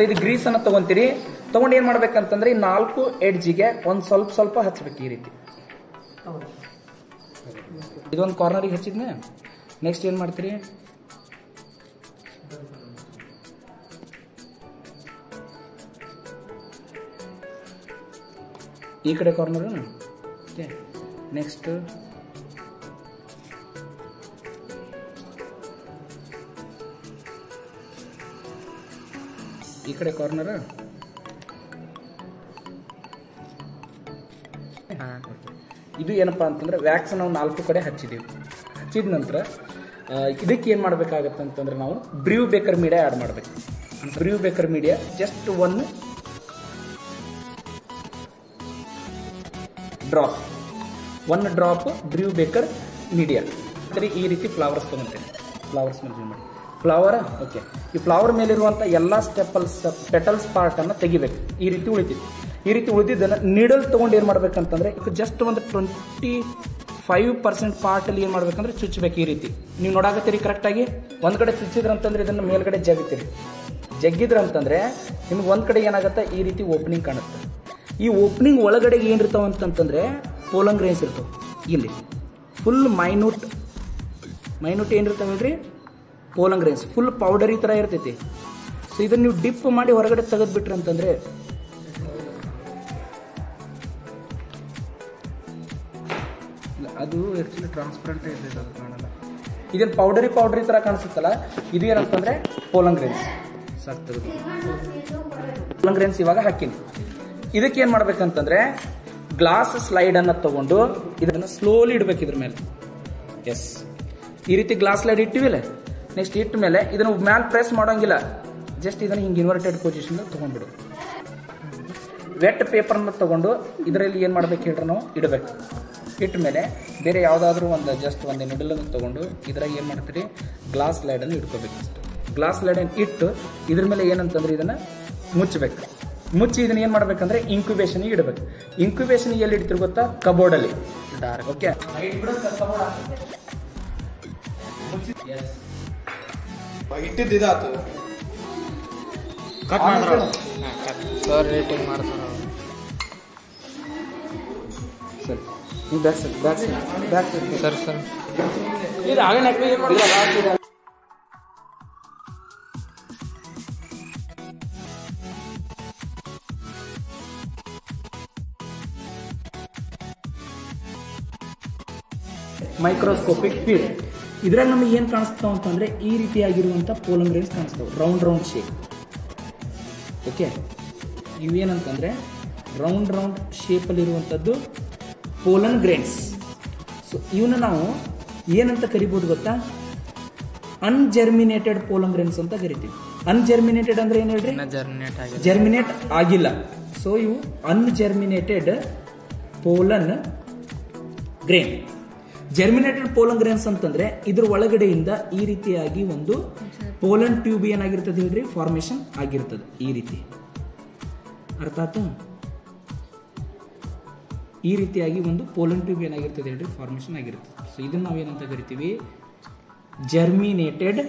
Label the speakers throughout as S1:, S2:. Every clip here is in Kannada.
S1: ಇದು ಗ್ರೀಸ್ ಅನ್ನ ತಗೊಂತೀರಿ ತಗೊಂಡು ಏನ್ ಮಾಡ್ಬೇಕಂತಂದ್ರೆ ಈ ನಾಲ್ಕು ಎಡ್ಜಿಗೆ ಒಂದ್ ಸ್ವಲ್ಪ ಸ್ವಲ್ಪ ಹಚ್ಬೇಕು ಈ ರೀತಿ ಇದೊಂದು ಕಾರ್ನರಿಗೆ ಹಚ್ಚಿದ್ನೆ ನೆಕ್ಸ್ಟ್ ಏನ್ ಮಾಡ್ತೀರಿ ಈ ಕಡೆ ಕಾರ್ನರ್ ಓಕೆ ನೆಕ್ಸ್ಟ್ ಈ ಕಡೆ ಕಾರ್ನರ್ ಇದು ಏನಪ್ಪಾ ಅಂತಂದ್ರೆ ವ್ಯಾಕ್ಸ್ ನಾವು ನಾಲ್ಕು ಕಡೆ ಹಚ್ಚಿದೀವಿ ಹಚ್ಚಿದ ನಂತರ ಆ, ಇದಕ್ಕೆ ಏನು ಮಾಡ್ಬೇಕಾಗತ್ತೆ ಅಂತಂದ್ರೆ ನಾವು ಬ್ರೀವ್ ಬೇಕರ್ ಮೀಡಿಯಾ ಆ್ಯಡ್ ಮಾಡಬೇಕು brew baker media just one drop one drop brew baker media ಅಂದರೆ ಈ ರೀತಿ ಫ್ಲವರ್ಸ್ ತೊಗೊಂತೇನೆ ಫ್ಲವರ್ಸ್ ಮೇಲೆ ಮಾಡಿ ಫ್ಲವರ್ ಓಕೆ ಈ ಫ್ಲವರ್ ಮೇಲಿರುವಂಥ ಎಲ್ಲ ಸ್ಟೆಪಲ್ಸ್ ಪೆಟಲ್ಸ್ ಪಾರ್ಟನ್ನು ತೆಗಿಬೇಕು ಈ ರೀತಿ ಉಳಿತಿದೆ ಈ ರೀತಿ ಉಳಿದಿದ್ದನ್ನು ನೀಡಲ್ ತೊಗೊಂಡು ಏನು ಮಾಡ್ಬೇಕಂತಂದ್ರೆ ಜಸ್ಟ್ ಒಂದು ಟ್ವೆಂಟಿ ಫೈವ್ ಪರ್ಸೆಂಟ್ ಪಾರ್ಟಲ್ಲಿ ಏನು ಮಾಡ್ಬೇಕಂದ್ರೆ ಚುಚ್ಚಬೇಕು ಈ ರೀತಿ ನೀವು ನೋಡಾಕತ್ತೀರಿ ಕರೆಕ್ಟಾಗಿ ಒಂದು ಕಡೆ ಚುಚ್ಚಿದ್ರಂತಂದ್ರೆ ಇದನ್ನು ಮೇಲ್ಗಡೆ ಜಗಿತೀರಿ ಜಗ್ಗಿದ್ರಂತಂದ್ರೆ ನಿಮ್ಗೆ ಒಂದು ಕಡೆ ಏನಾಗುತ್ತೆ ಈ ರೀತಿ ಓಪನಿಂಗ್ ಕಾಣುತ್ತೆ ಈ ಓಪನಿಂಗ್ ಒಳಗಡೆ ಏನಿರ್ತಾವ ಅಂತಂತಂದ್ರೆ ಪೋಲಂಗ್ ರೇನ್ಸ್ ಇರ್ತಾವ ಇಲ್ಲಿ ಫುಲ್ ಮೈನ್ಯೂಟ್ ಮೈನ್ಯೂಟ್ ಏನಿರ್ತಾವ ಹೇಳ್ರಿ ಪೋಲಂಗ್ ರೇನ್ಸ್ ಫುಲ್ ಪೌಡರಿ ಥರ ಇರ್ತೈತಿ ಸೊ ಇದನ್ನ ನೀವು ಡಿಪ್ ಮಾಡಿ ಹೊರಗಡೆ ತೆಗೆದ್ಬಿಟ್ರಿ ಅಂತಂದ್ರೆ ಇಲ್ಲ, ಅದು ಆಕ್ಚುಲಿ ಟ್ರಾನ್ಸ್ಪರೆಂಟ್ ಇರ್ತೈತೆ ಅದು ಕಾಣಲ್ಲ ಇದೇನು ಪೌಡರಿ ಪೌಡರಿ ಥರ ಕಾಣಿಸುತ್ತಲ್ಲ ಇದು ಏನಂತಂದ್ರೆ ಪೋಲಂಗ್ ರೇನ್ಸ್ ಸಾಕು ತೆಗೆದು ಪೋಲಂಗ್ ರೇನ್ಸ್ ಇವಾಗ ಹಾಕಿನಿ ಇದಕ್ಕೆ ಏನ್ ಮಾಡ್ಬೇಕಂತಂದ್ರೆ ಗ್ಲಾಸ್ ಸ್ಲೈಡ್ ಅನ್ನ ತಗೊಂಡು ಇದನ್ನ ಸ್ಲೋಲಿ ಇಡ್ಬೇಕು ಇದ್ರ ಮೇಲೆ ಎಸ್ ಈ ರೀತಿ ಗ್ಲಾಸ್ ಸ್ಲೈಡ್ ಇಟ್ಟಿವಿಲ್ಲ ನೆಕ್ಸ್ಟ್ ಇಟ್ಟ ಮೇಲೆ ಇದನ್ನ ಮ್ಯಾಲ್ ಪ್ರೆಸ್ ಮಾಡೋಂಗಿಲ್ಲ ಜಸ್ಟ್ ಇದನ್ನ ಹಿಂಗೆ ಇನ್ವರ್ಟೆಡ್ ಪೊಸಿಷನ್ ತಗೊಂಡ್ಬಿಡು ವೆಟ್ ಪೇಪರ್ನ ತಗೊಂಡು ಇದರಲ್ಲಿ ಏನು ಮಾಡ್ಬೇಕು ಹೇಳ್ರಿ ನಾವು ಇಡಬೇಕು ಇಟ್ಟ ಮೇಲೆ ಬೇರೆ ಯಾವುದಾದ್ರೂ ಒಂದು ಜಸ್ಟ್ ಒಂದು ನಿಡಲನ್ನು ತಗೊಂಡು ಇದ್ರಾಗ ಏನು ಮಾಡ್ತೀರಿ ಗ್ಲಾಸ್ ಲೈಡನ್ನು ಇಟ್ಕೋಬೇಕು ಗ್ಲಾಸ್ ಲೈಡನ್ನು ಇಟ್ಟು ಇದ್ರ ಮೇಲೆ ಏನಂತಂದ್ರೆ ಇದನ್ನು ಮುಚ್ಚಬೇಕು ಮುಚ್ಚಿ ಇದನ್ನ ಏನು ಮಾಡ್ಬೇಕಂದ್ರೆ ಇಂಕ್ಯುಬೇಷನ್ಗೆ ಇಡಬೇಕು ಇಂಕ್ಯುಬೇಷನ್ ಎಲ್ಲಿ ಇಡ್ತೀರಿ ಗೊತ್ತಾ ಕಬೋರ್ಡಲ್ಲಿ ಓಕೆ
S2: ಇಟ್ಟಿದ್ದು ಇದಾತು ಕಟ್
S1: ಮಾಡ್ತಾರ
S3: ಸರ್ ರೇಟಿಂಗ್ ಮಾಡ್ತಾರೆ
S1: ಸರಿ ನೀವು back side back side back side
S3: sir sir
S1: ಇದು ಆಗಲೇ ಮೈಕ್ರೋಸ್ಕೋಪಿಕ್ ಫೀಲ್ಡ್ ಇದ್ರಾಗ ನಮಗೆ ಏನು ಕಾಣಿಸ್ತಾವ ಅಂತಂದ್ರೆ ಈ ರೀತಿಯಾಗಿರುವಂಥ ಪೋಲಂಗ್ ರೇನ್ಸ್ ಕಾಣಿಸ್ತಾವೆ ರೌಂಡ್ ರೌಂಡ್ ಶೇಪ್ ಓಕೆ ಇವೇನಂತಂದ್ರೆ ರೌಂಡ್ ರೌಂಡ್ ಶೇಪಲ್ಲಿರುವಂಥದ್ದು ಪೋಲನ್ ಗ್ರೇನ್ಸ್ ಸೊ ಇವನ್ನ ನಾವು ಏನಂತ ಕರಿಬೋದು ಗೊತ್ತಾ ಅನ್ಜರ್ಮಿನೇಟೆಡ್ ಪೋಲನ್ ಗ್ರೇನ್ಸ್ ಅಂತ ಕರಿತೀವಿ ಅನ್ಜರ್ಮಿನೇಟೆಡ್ ಅಂದ್ರೆ ಏನು ಹೇಳ್ರಿ
S3: ಇನ್ನ ಜರ್ಮಿನೇಟ್ ಆಗಿದೆ
S1: ಜರ್ಮಿನೇಟ್ ಆಗಿಲ್ಲ ಸೊ ಇವು ungerminated pollen grain germinated pollen grains ಅಂತಂದ್ರೆ ಇದ್ರ ಒಳಗಡೆಯಿಂದ ಈ ರೀತಿಯಾಗಿ ಒಂದು ಪೋಲನ್ ಟ್ಯೂಬ್ ಏನಾಗಿರ್ತದೆ ಹೇಳ್ರಿ ಫಾರ್ಮೇಶನ್ ಆಗಿರ್ತದೆ ಈ ರೀತಿ ಅರ್ಥ ಆಯ್ತು ಈ ರೀತಿಯಾಗಿ ಒಂದು ಪೋಲನ್ ಟ್ಯೂಬ್ ಏನಾಗಿರ್ತದೆ ಹೇಳ್ರಿ ಫಾರ್ಮೇಶನ್ ಆಗಿರ್ತದೆ ಸೊ ಇದನ್ನ ನಾವೇನಂತ ಕರಿತೀವಿ germinated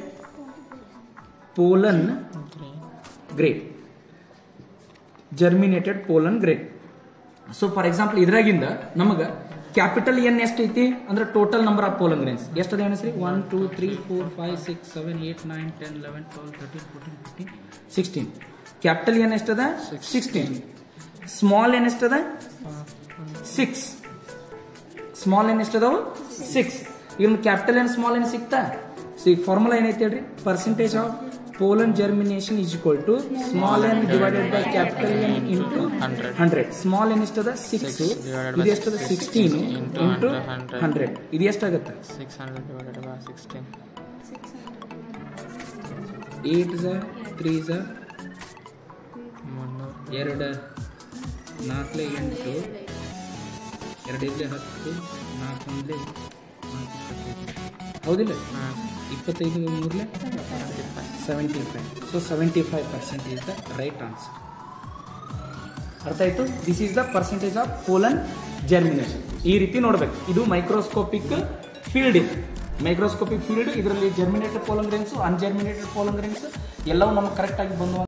S1: pollen grain germinated pollen grain so for example ಇದ್ರಾಗಿಂದ ನಮಗ ಕ್ಯಾಪಿಟಲ್ ಎನ್ ಎಷ್ಟು ಐತಿ ಅಂದ್ರೆ total number of pollen grains ಎಷ್ಟು ಅದ ಹೆಸರಿ one two three four five six seven eight nine ten eleven twelve thirteen fourteen fifteen sixteen capital N ಎಷ್ಟದ ಸಿಕ್ಸ್ಟೀನ್ ಸ್ಮಾಲ್ ಎನ್ ಎಷ್ಟದ ಸಿಕ್ಸ್ ಸ್ಮಾಲ್ ಎನ್ ಎಷ್ಟದಾವು ಸಿಕ್ಸ್ ಈಗ ಕ್ಯಾಪಿಟಲ್ ಎನ್ ಸ್ಮಾಲ್ ಎನ್ ಸಿಗ್ತಾ ಸೊ ಈಗ ಫಾರ್ಮುಲಾ ಏನೈತೆ ಹೇಳ್ರಿ percentage of pollen germination is equal to small N divided by capital N into
S3: hundred
S1: hundred small N ಎಷ್ಟದ ಸಿಕ್ಸ್
S3: divided by
S1: ಇದು ಎಷ್ಟದ ಸಿಕ್ಸ್ಟೀನ್
S3: into
S1: ಇಂಟು
S3: 100.
S1: ಹಂಡ್ರೆಡ್ ಇದು ಎಷ್ಟಾಗತ್ತೆ
S3: six hundred divided by sixteen
S1: eight ಝ ತ್ರೀ ಝ
S3: ಮುನ್ನೂರು
S1: ಎರಡು ನಾಲ್ಕಲೆ ಎಂಟು ಎರಡು ಇಲ್ಲೇ ಹತ್ತು ನಾಲ್ಕು ಒಂದ್ಲೆ ನಾಲ್ಕು ಇಪ್ಪತ್ತೈದು ಹೌದಿಲ್ಲ
S3: ಹಾಂ
S1: ಇಪ್ಪತ್ತೈದು ಮೂರಲೆ seventy five so seventy five percent is the right answer ಅರ್ಥ ಆಯ್ತು this is the percentage of pollen germination ಈ ರೀತಿ ನೋಡ್ಬೇಕು ಇದು ಮೈಕ್ರೋಸ್ಕೋಪಿಕ್ ಫೀಲ್ಡ್ ಇದೆ ಮೈಕ್ರೋಸ್ಕೋಪಿಕ್ ಫೀಲ್ಡ್ ಇದರಲ್ಲಿ ಜರ್ಮಿನೇಟೆಡ್ ಪೋಲಂಗ್ರೆನ್ಸ್ ಅನ್ಜರ್ಮಿನೇಟೆಡ್ ಪೋಲಂಗ್ರೆನ್ಸ್ ಎಲ್ಲವೂ ನಮಗೆ ಕರೆಕ್ಟ್ ಆಗಿ ಬಂದು